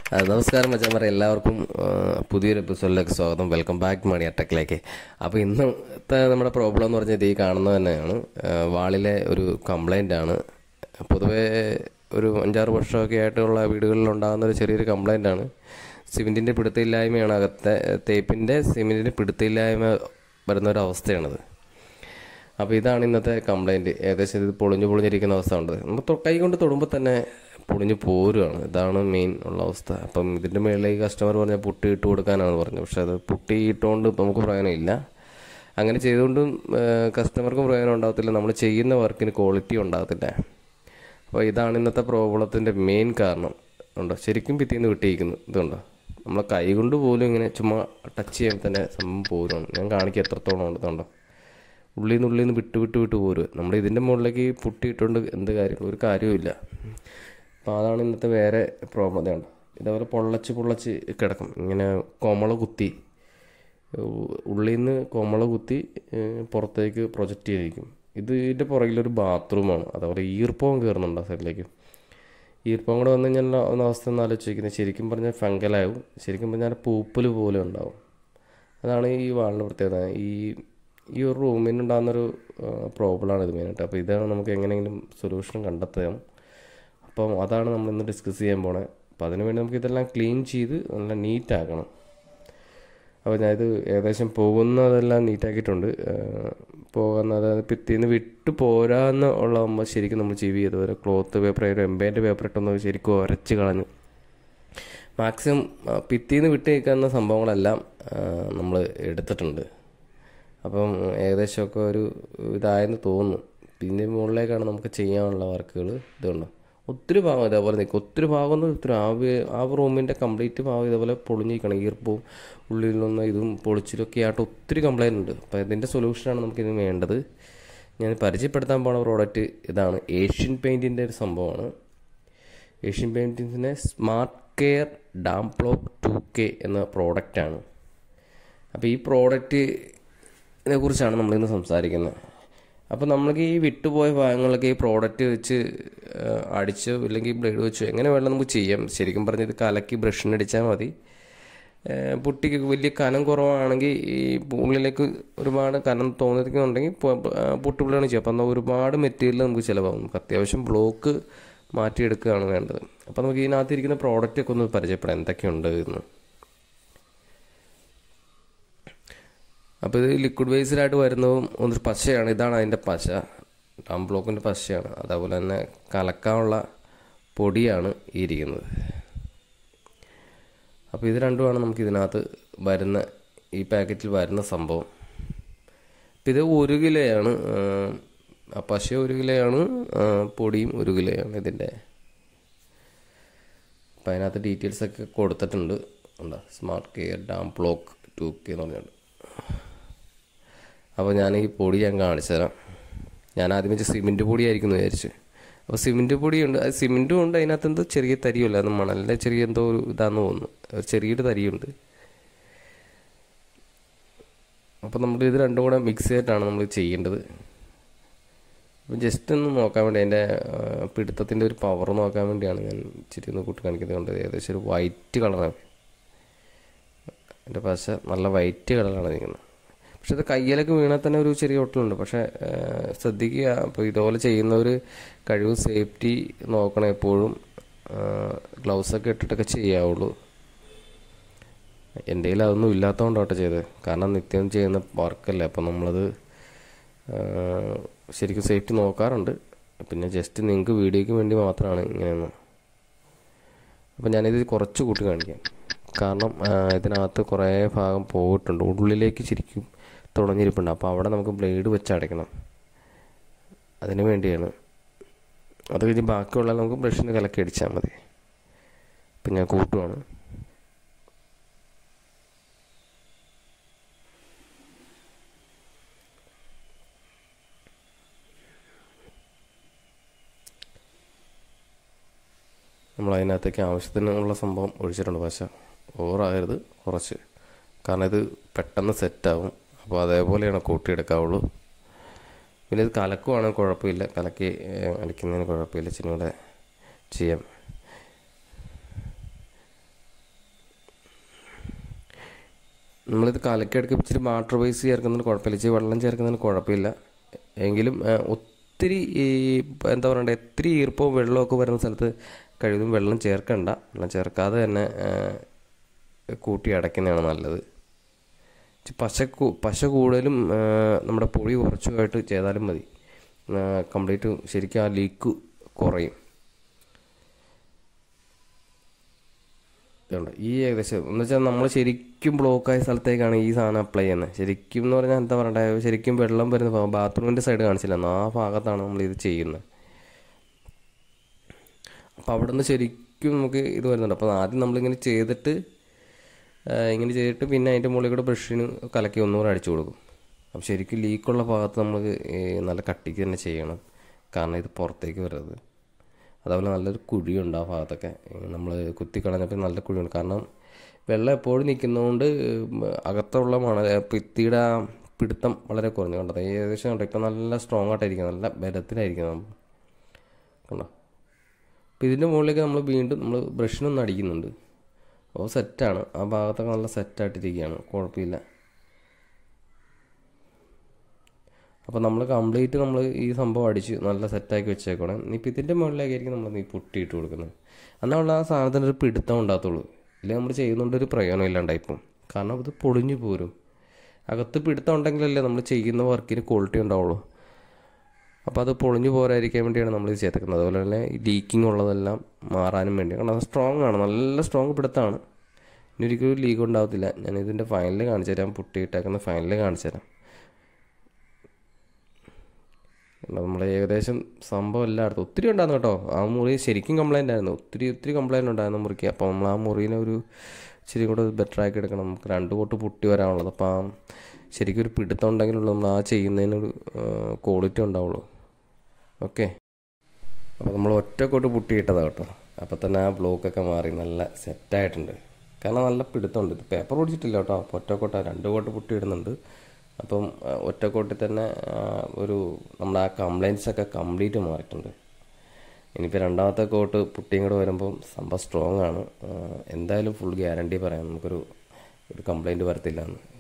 ആ, നമസ്കാരം മച്ചാമാരെ എല്ലാവർക്കും ആ, പുതിയൊരു എപ്പിസോഡിലേക്ക് സ്വാഗതം വെൽക്കം ബാക്ക് മണി അട്ടക്കിലേക്ക് അപ്പോൾ ഇന്നത്തെ നമ്മുടെ പ്രോബ്ലം എന്ന് പറഞ്ഞാൽ ഇത് ഈ കാണുന്നത് തന്നെയാണ് ആ, വാളിലെ ഒരു കംപ്ലൈൻ്റ് ആണ് പൊതുവേ ഒരു അഞ്ചാറ് വർഷമൊക്കെ ആയിട്ടുള്ള വീടുകളിൽ ഉണ്ടാകുന്ന ഒരു ചെറിയൊരു കംപ്ലൈൻ്റ് ആണ് സിമെൻറ്റിൻ്റെ പിടുത്തമില്ലായ്മയാണ് അകത്തെ തേപ്പിൻ്റെ സിമെൻറ്റിൻ്റെ പിടുത്തമില്ലായ്മ വരുന്ന ഒരു അവസ്ഥയാണത് അപ്പോൾ ഇതാണ് ഇന്നത്തെ കംപ്ലൈൻറ്റ് ഏകദേശം ഇത് പൊളിഞ്ഞു പൊളിഞ്ഞിരിക്കുന്ന അവസ്ഥ ഉണ്ട് നമ്മൾ തൊ- കൈ കൊണ്ട് തൊടുമ്പോൾ തന്നെ പൊളിഞ്ഞു പോരുകയാണ് ഇതാണ് മെയിൻ ഉള്ള അവസ്ഥ അപ്പം ഇതിൻ്റെ മുകളിലേക്ക് കസ്റ്റമർ പറഞ്ഞാൽ പുട്ടി ഇട്ട് കൊടുക്കാനാണ് പറഞ്ഞത് പക്ഷെ അത് പുട്ടി ഇട്ടുകൊണ്ട് ഇപ്പം നമുക്ക് പ്രയോജനമില്ല അങ്ങനെ ചെയ്തുകൊണ്ടും കസ്റ്റമർക്കും പ്രയോജനം ഉണ്ടാകത്തില്ല നമ്മൾ ചെയ്യുന്ന വർക്കിന് ക്വാളിറ്റി ഉണ്ടാകത്തില്ല അപ്പോൾ ഇതാണ് ഇന്നത്തെ പ്രോബ്ലത്തിൻ്റെ മെയിൻ കാരണം ഉണ്ടോ ശരിക്കും ഭിത്തിന്ന് വിട്ടിരിക്കുന്നു ഇതുണ്ടോ നമ്മളെ കൈ കൊണ്ട് പോലും ഇങ്ങനെ ചുമ്മാ ടച്ച് ചെയ്യാൻ തന്നെ സംഭവം പോരുകയാണ് ഞാൻ കാണിക്കുക എത്രത്തോളം ഉണ്ട് ഇതുണ്ടോ ഉള്ളിൽ നിന്ന് ഉള്ളിൽ നിന്ന് വിട്ട് വിട്ട് വിട്ട് പോരുക നമ്മൾ ഇതിൻ്റെ മുകളിലേക്ക് പുട്ടി ഇട്ടുകൊണ്ട് എന്ത് കാര്യം ഒരു കാര്യവുമില്ല അപ്പോൾ അതാണ് ഇന്നത്തെ വേറെ പ്രോബ്ലം ഇതാണ് ഇതേപോലെ പൊള്ളച്ച് പൊള്ളച്ച് കിടക്കും ഇങ്ങനെ കോമള കുത്തി ഉ- ഉള്ളിൽ നിന്ന് കോമള കുത്തി ഏഹ്, പുറത്തേക്ക് പ്രൊജക്റ്റ് ചെയ്തിരിക്കും ഇത് ഇതിൻ്റെ പുറകിലൊരു ബാത്റൂമാണ് അതേപോലെ ഈർപ്പവും കയറുന്നുണ്ട് ആ സൈഡിലേക്ക് ഈർപ്പം കൂടെ വന്നു കഴിഞ്ഞാൽ ഒന്ന് അവസ്ഥ ഒന്ന് ആലോചിക്കുന്നത് ശരിക്കും പറഞ്ഞാൽ ഫംഗലാവും ശരിക്കും പറഞ്ഞാൽ പൂപ്പൽ പോലെ ഉണ്ടാവും അതാണ് ഈ വാളിൻ്റെ പ്രത്യേകത ഈ ഈ ഒരു റൂമിനുണ്ടാകുന്നൊരു പ്രോബ്ലമാണ് ഇത് മെയിനായിട്ട് അപ്പോൾ ഇതാണ് നമുക്ക് എങ്ങനെയെങ്കിലും സൊല്യൂഷൻ കണ്ടെത്താം അപ്പം അതാണ് നമ്മൾ ഇന്ന് ഡിസ്കസ് ചെയ്യാൻ പോണേ അപ്പോൾ അതിന് വേണ്ടി നമുക്ക് ഇതെല്ലാം ക്ലീൻ ചെയ്ത് നല്ല നീറ്റ് ആക്കണം അപ്പോൾ ഞാൻ ഇത് ഏകദേശം പോകുന്നതെല്ലാം നീറ്റാക്കിയിട്ടുണ്ട് പോകുന്ന അതായത് ഭിത്തിന്ന് വിട്ട് പോരാന്ന് ഉള്ളതാകുമ്പോൾ ശരിക്കും നമ്മൾ ചിവി അതുപോലെ ക്ലോത്ത് പേപ്പർ ആയാലും എംബേൻ്റെ പേപ്പർ ഇട്ടൊന്ന് ശരിക്കും ഉരച്ച് കളഞ്ഞ് മാക്സിമം ഭിത്തിന്ന് വിട്ട് നിൽക്കുന്ന സംഭവങ്ങളെല്ലാം നമ്മൾ എടുത്തിട്ടുണ്ട് അപ്പം ഏകദേശമൊക്കെ ഒരു ഇതായെന്ന് തോന്നുന്നു പിന്നെ മുകളിലേക്കാണ് നമുക്ക് ചെയ്യാനുള്ള വർക്കുകൾ ഇതുണ്ട് ഒത്തിരി ഭാഗം ഇതേപോലെ നിൽക്കും ഒത്തിരി ഭാഗം എന്ന് ഒത്തിരി ആ വി- ആ റൂമിൻ്റെ കംപ്ലീറ്റ് ഭാഗം ഇതേപോലെ പൊളിഞ്ഞിരിക്കണം ഈർപ്പവും ഉള്ളിൽ നിന്ന് ഇതും പൊളിച്ചിലൊക്കെ ആയിട്ട് ഒത്തിരി കംപ്ലൈൻറ്റ് ഉണ്ട് അപ്പോൾ ഇതിൻ്റെ സൊല്യൂഷനാണ് നമുക്കിത് വേണ്ടത് ഞാൻ പരിചയപ്പെടുത്താൻ പോണ പ്രോഡക്റ്റ് ഇതാണ് ഏഷ്യൻ പെയിൻറ്റിൻ്റെ ഒരു സംഭവമാണ് ഏഷ്യൻ പെയിൻറ്റിൻ്റെ smart care damp block two K എന്ന പ്രോഡക്റ്റാണ് അപ്പോൾ ഈ പ്രോഡക്റ്റിനെ കുറിച്ചാണ് നമ്മളിന്ന് സംസാരിക്കുന്നത് അപ്പോൾ നമ്മൾക്ക് ഈ വിട്ടുപോയ ഭാഗങ്ങളൊക്കെ ഈ പ്രോഡക്റ്റ് വെച്ച് ആ, അടിച്ചോ ഇല്ലെങ്കിൽ ബ്ലേഡ് വെച്ചോ എങ്ങനെ വേണം നമുക്ക് ചെയ്യാം ശരിക്കും പറഞ്ഞത് കലക്കി ബ്രഷിനടിച്ചാൽ മതി ആ, പുട്ടിക്ക് വലിയ കനം കുറവാണെങ്കിൽ ഈ ഉള്ളിലേക്ക് ഒരുപാട് കനം തോന്നിക്കുന്നുണ്ടെങ്കിൽ പുട്ടുപിള്ളാണ് ചെയ്യുക അപ്പം എന്നാൽ ഒരുപാട് മെറ്റീരിയൽ നമുക്ക് ചിലവാകും നമുക്ക് അത്യാവശ്യം ബ്ലോക്ക് മാറ്റിയെടുക്കുകയാണ് വേണ്ടത് അപ്പോൾ നമുക്ക് ഇതിനകത്ത് ഇരിക്കുന്ന പ്രോഡക്റ്റൊക്കെ ഒന്ന് പരിചയപ്പെടാം എന്തൊക്കെയുണ്ട് എന്ന് അപ്പോൾ ഇത് ലിക്വിഡ് ബേസിലായിട്ട് വരുന്നതും ഒന്നൊരു പശയാണ് ഇതാണ് അതിൻ്റെ പശ ഡാം ബ്ലോക്കിൻ്റെ പശയാണ് അതേപോലെ തന്നെ കലക്കാനുള്ള പൊടിയാണ് ഈ ഇരിക്കുന്നത് അപ്പോൾ ഇത് രണ്ടുമാണ് നമുക്ക് ഇതിനകത്ത് വരുന്ന ഈ പാക്കറ്റിൽ വരുന്ന സംഭവം അപ്പം ഇത് ഒരു കിലോയാണ് ആ പശ ഒരു കിലോയാണ് ആ, പൊടിയും ഒരു കിലോയാണ് ഇതിൻ്റെ അപ്പം അതിനകത്ത് ഡീറ്റെയിൽസ് ഒക്കെ കൊടുത്തിട്ടുണ്ട് ഉണ്ടോ smart care damp block two K എന്ന് പറഞ്ഞിട്ടുണ്ട് അപ്പോൾ ഞാൻ ഈ പൊടി ഞാൻ കാണിച്ചു തരാം ഞാൻ ആദ്യം വെച്ച് സിമെൻറ്റ് പൊടിയായിരിക്കും എന്ന് വിചാരിച്ചു അപ്പോൾ സിമെൻറ്റ് പൊടിയുണ്ട് അത് സിമെൻറ്റും ഉണ്ട് അതിനകത്ത് എന്തോ ചെറിയ തരിയല്ല അത് മണലിൻ്റെ ചെറിയ എന്തോ ഒരു ഇതാന്ന് തോന്നുന്നു ഒരു ചെറിയൊരു തരിയുണ്ട് അപ്പോൾ നമ്മൾ ഇത് രണ്ടും കൂടെ മിക്സ് ചെയ്തിട്ടാണ് നമ്മൾ ചെയ്യേണ്ടത് അപ്പം ജസ്റ്റ് ഒന്ന് നോക്കാൻ വേണ്ടി അതിൻ്റെ പിടുത്തത്തിൻ്റെ ഒരു പവർ നോക്കാൻ വേണ്ടിയാണ് ഞാൻ ഇച്ചിരി ഒന്ന് കൂട്ടി കാണിക്കുന്നത് കൊണ്ട് ഏകദേശം ഒരു വൈറ്റ് കളറാണ് എൻ്റെ പശ നല്ല വൈറ്റ് കളറാണ് നിൽക്കുന്നത് പക്ഷെ ഇത് കയ്യിലൊക്കെ വീണാൽ തന്നെ ഒരു ചെറിയ ഒട്ടലുണ്ട് പക്ഷെ ആ, ശ്രദ്ധിക്കുക അപ്പോൾ ഇതുപോലെ ചെയ്യുന്നവർ കഴിവ് സേഫ്റ്റി നോക്കണം എപ്പോഴും ഗ്ലൗസൊക്കെ ഇട്ടിട്ടൊക്കെ ചെയ്യാവുള്ളൂ എൻ്റെ കയ്യിൽ അതൊന്നും ഇല്ലാത്തതുകൊണ്ടാട്ടോ ചെയ്തത് കാരണം നിത്യം ചെയ്യുന്ന വർക്കല്ലേ അപ്പം നമ്മളത് ആ, ശരിക്കും സേഫ്റ്റി നോക്കാറുണ്ട് പിന്നെ ജസ്റ്റ് നിങ്ങൾക്ക് വീഡിയോയ്ക്ക് വേണ്ടി മാത്രമാണ് ഇങ്ങനെയൊന്നും അപ്പം ഞാനിത് കുറച്ച് കൂട്ടി കാണിക്കാം കാരണം ആ, ഇതിനകത്ത് കുറേ ഭാഗം പോയിട്ടുണ്ട് ഉള്ളിലേക്ക് ശരിക്കും തുണഞ്ഞിരിപ്പുണ്ട് അപ്പോൾ അവിടെ നമുക്ക് ബ്ലേഡ് വെച്ച് അടയ്ക്കണം അതിന് വേണ്ടിയാണ് അത് കഴിഞ്ഞ് ബാക്കിയുള്ള നമുക്ക് ബ്രഷിന് കലക്കി അടിച്ചാൽ മതി ഇപ്പം ഞാൻ കൂട്ടുവാണ് നമ്മൾ അതിനകത്തേക്ക് ആവശ്യത്തിനുള്ള സംഭവം ഒഴിച്ചിട്ടുണ്ട് പശ ഓവറാകരുത് കുറച്ച് കാരണം ഇത് പെട്ടെന്ന് സെറ്റാവും അപ്പോൾ അതേപോലെയാണ് കൂട്ടിയെടുക്കാവുള്ളൂ പിന്നെ ഇത് കലക്കുവാണെങ്കിൽ കുഴപ്പമില്ല കലക്കി ഏഹ്, അടിക്കുന്നതിന് കുഴപ്പമില്ല ഇച്ചിരി കൂടെ ചെയ്യാം നമ്മളിത് കലക്കിയെടുക്ക് ഇച്ചിരി വാട്ടർ ബേസ് ചേർക്കുന്നതിന് കുഴപ്പമില്ല ഇച്ചിരി വെള്ളം ചേർക്കുന്നതിന് കുഴപ്പമില്ല എങ്കിലും ആ, ഒത്തിരി ഈ എന്താ പറയണ്ടേ ഒത്തിരി ഈർപ്പവും വെള്ളമൊക്കെ വരുന്ന സ്ഥലത്ത് കഴിവതും വെള്ളം ചേർക്കണ്ട വെള്ളം ചേർക്കാതെ തന്നെ ആ, കൂട്ടി അടയ്ക്കുന്നതാണ് നല്ലത് ഇച്ചിരി പശ കൂ- പശ കൂടുതലും ആ, നമ്മുടെ പൊടി കുറച്ചുമായിട്ട് ചെയ്താലും മതി കംപ്ലീറ്റ് ശരിക്കും ആ ലീക്ക് കുറയും ഇതുണ്ട് ഈ ഏകദേശം എന്ന് വെച്ചാൽ നമ്മൾ ശരിക്കും ബ്ലോക്കായ സ്ഥലത്തേക്കാണ് ഈ സാധനം അപ്ലൈ ചെയ്യുന്നത് ശരിക്കും എന്ന് പറഞ്ഞാൽ എന്താ പറയണ്ടേ ശരിക്കും വെള്ളം വരുന്ന ഭാഗം ബാത്റൂമിൻ്റെ സൈഡ് കാണിച്ചില്ല ആ ഭാഗത്താണ് നമ്മൾ ഇത് ചെയ്യുന്നത് അപ്പോൾ അവിടെ നിന്ന് ശരിക്കും നമുക്ക് ഇത് വരുന്നുണ്ട് അപ്പോൾ ആദ്യം നമ്മളിങ്ങനെ ചെയ്തിട്ട് ആ, ഇങ്ങനെ ചെയ്തിട്ട് പിന്നെ അതിൻ്റെ മുകളിൽ കൂടെ ബ്രഷിന് കലക്കി ഒന്നുകൂടെ അടിച്ചു കൊടുക്കും അപ്പോൾ ശരിക്കും ലീക്കുള്ള ഭാഗത്ത് നമ്മൾ നല്ല കട്ടിക്ക് തന്നെ ചെയ്യണം കാരണം ഇത് പുറത്തേക്ക് വരരുത് അതുപോലെ നല്ലൊരു കുഴിയുണ്ട് ആ ഭാഗത്തൊക്കെ നമ്മൾ കുത്തി കളഞ്ഞപ്പോൾ നല്ല കുഴിയുണ്ട് കാരണം വെള്ളം എപ്പോഴും നിൽക്കുന്നതുകൊണ്ട് അകത്തുള്ള മണ ഭിത്തിയുടെ ആ പിടുത്തം വളരെ കുറഞ്ഞു കണ്ടത് ഏകദേശം കണ്ടോ ഇപ്പം നല്ല സ്ട്രോങ് ആയിട്ടായിരിക്കും നല്ല ബലത്തിലായിരിക്കും കണ്ടോ അപ്പോൾ ഇതിൻ്റെ മുകളിലേക്ക് നമ്മൾ വീണ്ടും നമ്മൾ ബ്രഷിനൊന്ന് അടിക്കുന്നുണ്ട് അപ്പോൾ സെറ്റാണ് ആ ഭാഗത്തൊക്കെ നല്ല സെറ്റായിട്ടിരിക്കുകയാണ് കുഴപ്പമില്ല അപ്പോൾ നമ്മൾ കംപ്ലീറ്റ് നമ്മൾ ഈ സംഭവം അടിച്ച് നല്ല സെറ്റാക്കി വെച്ചേക്കണം ഇനിയിപ്പോൾ ഇതിൻ്റെ മുകളിലേക്കായിരിക്കും നമ്മൾ നീ പൊട്ടിയിട്ട് കൊടുക്കുന്നത് എന്നാൽ ആ സാധനത്തിന് ഒരു പിടുത്തം ഉണ്ടാകത്തുള്ളൂ ഇല്ലെങ്കിൽ നമ്മൾ ചെയ്യുന്നുണ്ട് ഒരു പ്രയോജനം ഇല്ലാണ്ടായിപ്പം കാരണം ഇത് പൊളിഞ്ഞു പോരും അകത്ത് പിടുത്തം ഉണ്ടെങ്കിലല്ലേ നമ്മൾ ചെയ്യുന്ന വർക്കിന് ക്വാളിറ്റി ഉണ്ടാവുള്ളൂ അപ്പോൾ അത് പൊളിഞ്ഞു പോരായിരിക്കാൻ വേണ്ടിയാണ് നമ്മൾ ഇത് ചേർക്കുന്നത് അതുപോലെ തന്നെ ഈ ലീക്കിംഗ് ഉള്ളതെല്ലാം മാറാനും വേണ്ടി കാരണം അത് സ്ട്രോങ് ആണ് നല്ല സ്ട്രോങ് പിടുത്തമാണ് ഇനി ഒരിക്കലും ലീക്ക് ഉണ്ടാകത്തില്ല ഞാൻ ഇതിൻ്റെ ഫൈനൽ കാണിച്ചു തരാം പുട്ടിയിട്ടേക്കുന്ന ഫൈനൽ കാണിച്ചു തരാം നമ്മൾ ഏകദേശം സംഭവം എല്ലായിടത്തും ഒത്തിരി ഉണ്ടായിരുന്നു കേട്ടോ ആ മുറി ശരിക്കും കംപ്ലൈൻ്റ് ആയിരുന്നു ഒത്തിരി ഒത്തിരി കംപ്ലൈൻറ്റ് ഉണ്ടായിരുന്നു മുറിക്ക് അപ്പോൾ നമ്മൾ ആ മുറീനെ ഒരു ഇച്ചിരി കൂടെ ബെറ്റർ ആക്കി എടുക്കണം നമുക്ക് രണ്ട് കോട്ട് പൊട്ടി വരാനുള്ളത് അപ്പോൾ ആ ശരിക്കും ഒരു പിടുത്തം ഉണ്ടെങ്കിലുള്ള നമ്മൾ ആ ചെയ്യുന്നതിനൊരു ക്വാളിറ്റി ഉണ്ടാവുള്ളൂ ഓക്കെ അപ്പോൾ നമ്മൾ ഒറ്റക്കോട്ട് പൊട്ടിയിട്ടതാണ് കേട്ടോ അപ്പോൾ തന്നെ ആ ബ്ലോക്കൊക്കെ മാറി നല്ല സെറ്റായിട്ടുണ്ട് കാരണം നല്ല പിടുത്തമുണ്ട് ഇത് പേപ്പർ പൊടിച്ചിട്ടില്ല കേട്ടോ അപ്പോൾ ഒറ്റക്കോട്ട രണ്ട് കോട്ട് പൊട്ടിയിടുന്നുണ്ട് അപ്പം ആ, ഒറ്റക്കോട്ടിൽ തന്നെ ആ, ഒരു നമ്മുടെ ആ കംപ്ലൈൻറ്റ്സ് ഒക്കെ കംപ്ലീറ്റ് മാറിയിട്ടുണ്ട് ഇനിയിപ്പോൾ രണ്ടാമത്തെ കോട്ട് പുട്ടിയും കൂടെ വരുമ്പം സംഭവം സ്ട്രോങ് ആണ് ആ, എന്തായാലും ഫുൾ ഗ്യാരണ്ടി പറയാം നമുക്കൊരു ഒരു കംപ്ലൈൻറ്റ് വരത്തില്ല എന്ന്